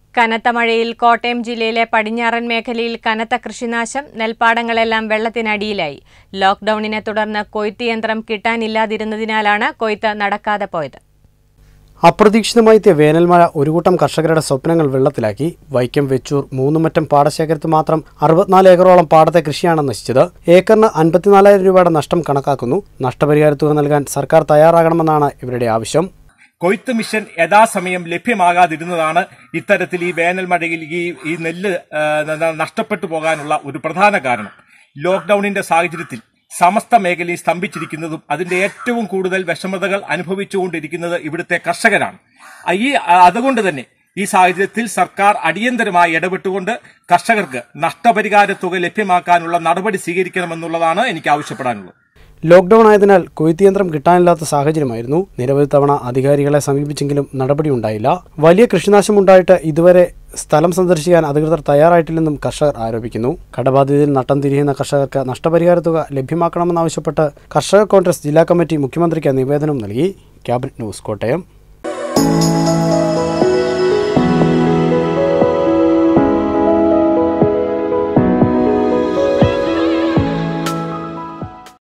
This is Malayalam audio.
കനത്ത മഴയിൽ കോട്ടയം ജില്ലയിലെ പടിഞ്ഞാറൻ മേഖലയിൽ കനത്ത കൃഷിനാശം നെൽപ്പാടങ്ങളെല്ലാം വെള്ളത്തിനടിയിലായി ലോക്ഡൌണിനെ തുടർന്ന് കൊയ്ത്ത് യന്ത്രം കിട്ടാനില്ലാതിരുന്നതിനാലാണ് കൊയ്ത്ത് നടക്കാതെ പോയത് അപ്രതീക്ഷിതമായി എത്തിയ വേനൽമഴ ഒരു കൂട്ടം കർഷകരുടെ സ്വപ്നങ്ങൾ വെള്ളത്തിലാക്കി വൈക്കം വെച്ചൂർ മൂന്നുമറ്റം പാടശേഖരത്ത് മാത്രം അറുപത്തിനാല് ഏക്കറോളം പാടത്തെ കൃഷിയാണ് നശിച്ചത് ഏക്കറിന് അൻപത്തിനാലായിരം രൂപയുടെ നഷ്ടം കണക്കാക്കുന്നു നഷ്ടപരിഹാര തുക നൽകാൻ സർക്കാർ തയ്യാറാകണമെന്നാണ് ഇവരുടെ ആവശ്യം കൊയ്ത്ത് മിഷൻ യഥാസമയം ലഭ്യമാകാതിരുന്നതാണ് ഇത്തരത്തിൽ ഈ വേനൽ മഴയിൽ ഈ ഈ നെല്ല് ആ, ന- നഷ്ടപ്പെട്ടു പോകാനുള്ള ഒരു പ്രധാന കാരണം ലോക്ഡൌണിന്റെ സാഹചര്യത്തിൽ സമസ്ത മേഖലയും സ്തംഭിച്ചിരിക്കുന്നതും അതിന്റെ ഏറ്റവും കൂടുതൽ വിഷമതകൾ അനുഭവിച്ചുകൊണ്ടിരിക്കുന്നത് ഇവിടുത്തെ കർഷകരാണ് ആ, ഈ ആ, അതുകൊണ്ട് തന്നെ ഈ സാഹചര്യത്തിൽ സർക്കാർ അടിയന്തരമായി ഇടപെട്ടുകൊണ്ട് കർഷകർക്ക് നഷ്ടപരിഹാര തുക ലഭ്യമാക്കാനുള്ള നടപടി സ്വീകരിക്കണമെന്നുള്ളതാണ് എനിക്ക് ആവശ്യപ്പെടാനുള്ളത് ലോക്ഡൌൺ ആയതിനാൽ കൊയ്ത്ത് യന്ത്രം കിട്ടാനില്ലാത്ത സാഹചര്യമായിരുന്നു നിരവധി തവണ അധികാരികളെ സമീപിച്ചെങ്കിലും നടപടിയുണ്ടായില്ല വലിയ കൃഷിനാശമുണ്ടായിട്ട് ഇതുവരെ സ്ഥലം സന്ദർശിക്കാൻ അധികൃതർ തയ്യാറായിട്ടില്ലെന്നും കർഷകർ ആരോപിക്കുന്നു കടബാധിതയിൽ നട്ടം തിരിയുന്ന കർഷകർക്ക് നഷ്ടപരിഹാര തുക ലഭ്യമാക്കണമെന്നാവശ്യപ്പെട്ട് കർഷക കോൺഗ്രസ് ജില്ലാ കമ്മിറ്റി മുഖ്യമന്ത്രിക്ക് നിവേദനം നൽകി ക്യാബിനറ്റ് ന്യൂസ് കോട്ടയം